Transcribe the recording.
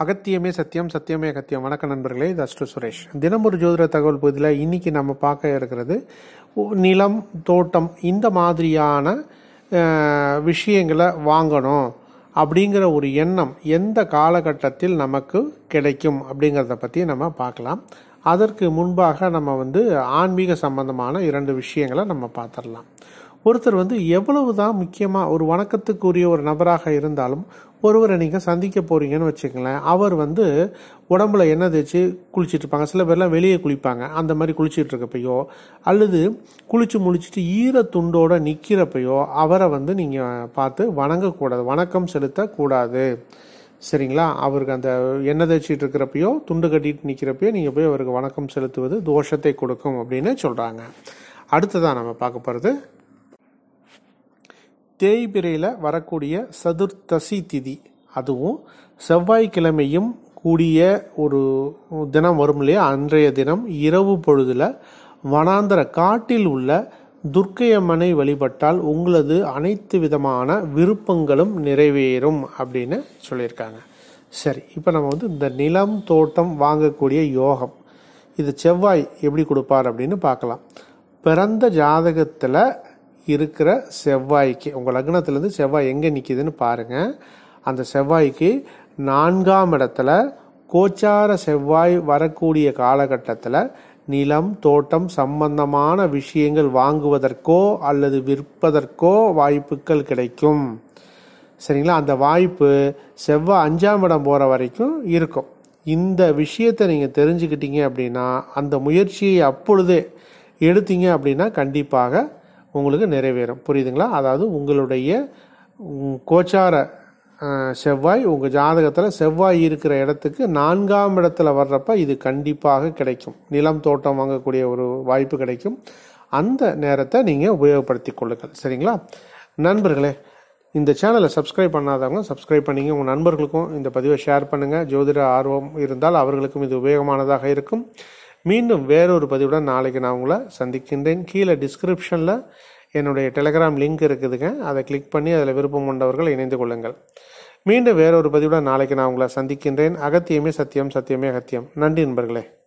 அகத்தியமே சத்தியம் சத்தியமே அகத்தியம் வணக்கம் நண்பர்களே இது அஸ்டு சுரேஷ் தினம் ஒரு ஜோதிட தகவல் பகுதியில் இன்னைக்கு நம்ம பார்க்க இருக்கிறது ஒ- நிலம் தோட்டம் இந்த மாதிரியான அஹ், விஷயங்களை வாங்கணும் அப்படிங்கிற ஒரு எண்ணம் எந்த காலகட்டத்தில் நமக்கு கிடைக்கும் அப்படிங்கிறத பற்றி நம்ம பார்க்கலாம் அதற்கு முன்பாக நம்ம வந்து ஆன்மீக சம்பந்தமான இரண்டு விஷயங்களை நம்ம பார்த்துடலாம் ஒருத்தர் வந்து எவ்வளவு தான் முக்கியமாக ஒரு வணக்கத்துக்குரிய ஒரு நபராக இருந்தாலும் ஒருவரை நீங்கள் சந்திக்க போறீங்கன்னு வச்சுக்கங்களேன் அவர் வந்து உடம்புல எண்ணெய் தேய்ச்சி குளிச்சிட்டு இருப்பாங்க சில பேர்லாம் வெளியே குளிப்பாங்க அந்த மாதிரி குளிச்சிட்டு இருக்கப்பையோ அல்லது குளிச்சு முடிச்சிட்டு ஈர துண்டோட நிற்கிறப்பையோ அவரை வந்து நீங்கள் பார்த்து வணங்கக்கூடாது வணக்கம் செலுத்தக்கூடாது சரிங்களா அவருக்கு அந்த எண்ணெய் தேய்ச்சிட்டு இருக்கிறப்பையோ துண்டு கட்டிட்டு நிற்கிறப்பையோ நீங்கள் போய் அவருக்கு வணக்கம் செலுத்துவது தோஷத்தை கொடுக்கும் அப்படின்னு சொல்கிறாங்க அடுத்ததான் நம்ம பார்க்க போகிறது தேய்பிரையில் வரக்கூடிய சதுர்த்தசி திதி அதுவும் செவ்வாய்க்கிழமையும் கூடிய ஒரு தினம் வரும் இல்லையா அன்றைய தினம் இரவு பொழுதுல வனாந்தர காட்டில் உள்ள துர்க்கையம்மனை வழிபட்டால் உங்களது அனைத்து விதமான விருப்பங்களும் நிறைவேறும் அப்படின்னு சொல்லியிருக்காங்க சரி இப்போ நம்ம வந்து இந்த நிலம் தோட்டம் வாங்கக்கூடிய யோகம் இது செவ்வாய் எப்படி கொடுப்பார் அப்படின்னு பார்க்கலாம் பிறந்த ஜாதகத்தில் இருக்கிற செவ்வாய்க்கு உங்கள் லக்னத்துலேருந்து செவ்வாய் எங்கே நிற்கிதுன்னு பாருங்க அந்த செவ்வாய்க்கு நான்காம் இடத்துல கோச்சார செவ்வாய் வரக்கூடிய காலகட்டத்தில் நிலம் தோட்டம் சம்பந்தமான விஷயங்கள் வாங்குவதற்கோ அல்லது விற்பதற்கோ வாய்ப்புகள் கிடைக்கும் சரிங்களா அந்த வாய்ப்பு செவ்வாய் அஞ்சாம் இடம் போகிற வரைக்கும் இருக்கும் இந்த விஷயத்தை நீங்கள் தெரிஞ்சுக்கிட்டீங்க அப்படின்னா அந்த முயற்சியை அப்பொழுதே எடுத்தீங்க அப்படின்னா கண்டிப்பாக உங்களுக்கு நிறைவேறும் புரியுதுங்களா அதாவது உங்களுடைய உம், கோச்சார அஹ், செவ்வாய் உங்கள் ஜாதகத்தில் செவ்வாய் இருக்கிற இடத்துக்கு நான்காம் இடத்துல வர்றப்ப இது கண்டிப்பாக கிடைக்கும் நிலம் தோட்டம் வாங்கக்கூடிய ஒரு வாய்ப்பு கிடைக்கும் அந்த நேரத்தை நீங்கள் உபயோகப்படுத்திக் கொள்ளுங்கள் சரிங்களா நண்பர்களே இந்த சேனலை சப்ஸ்கிரைப் பண்ணாதவங்க சப்ஸ்கிரைப் பண்ணிங்க உங்கள் நண்பர்களுக்கும் இந்த பதிவை ஷேர் பண்ணுங்கள் ஜோதிட ஆர்வம் இருந்தால் அவர்களுக்கும் இது உபயோகமானதாக இருக்கும் மீண்டும் வேறொரு பதிவுடன் நாளைக்கு நான் உங்களை சந்திக்கின்றேன் கீழே டிஸ்கிரிப்ஷனில் என்னுடைய டெலிகிராம் லிங்க் இருக்குதுங்க அதை கிளிக் பண்ணி அதில் விருப்பம் கொண்டவர்கள் இணைந்து கொள்ளுங்கள் மீண்டும் வேறொரு பதிவுடன் நாளைக்கு நான் உங்களை சந்திக்கின்றேன் அகத்தியமே சத்தியம் சத்தியமே அகத்தியம் நன்றி நண்பர்களே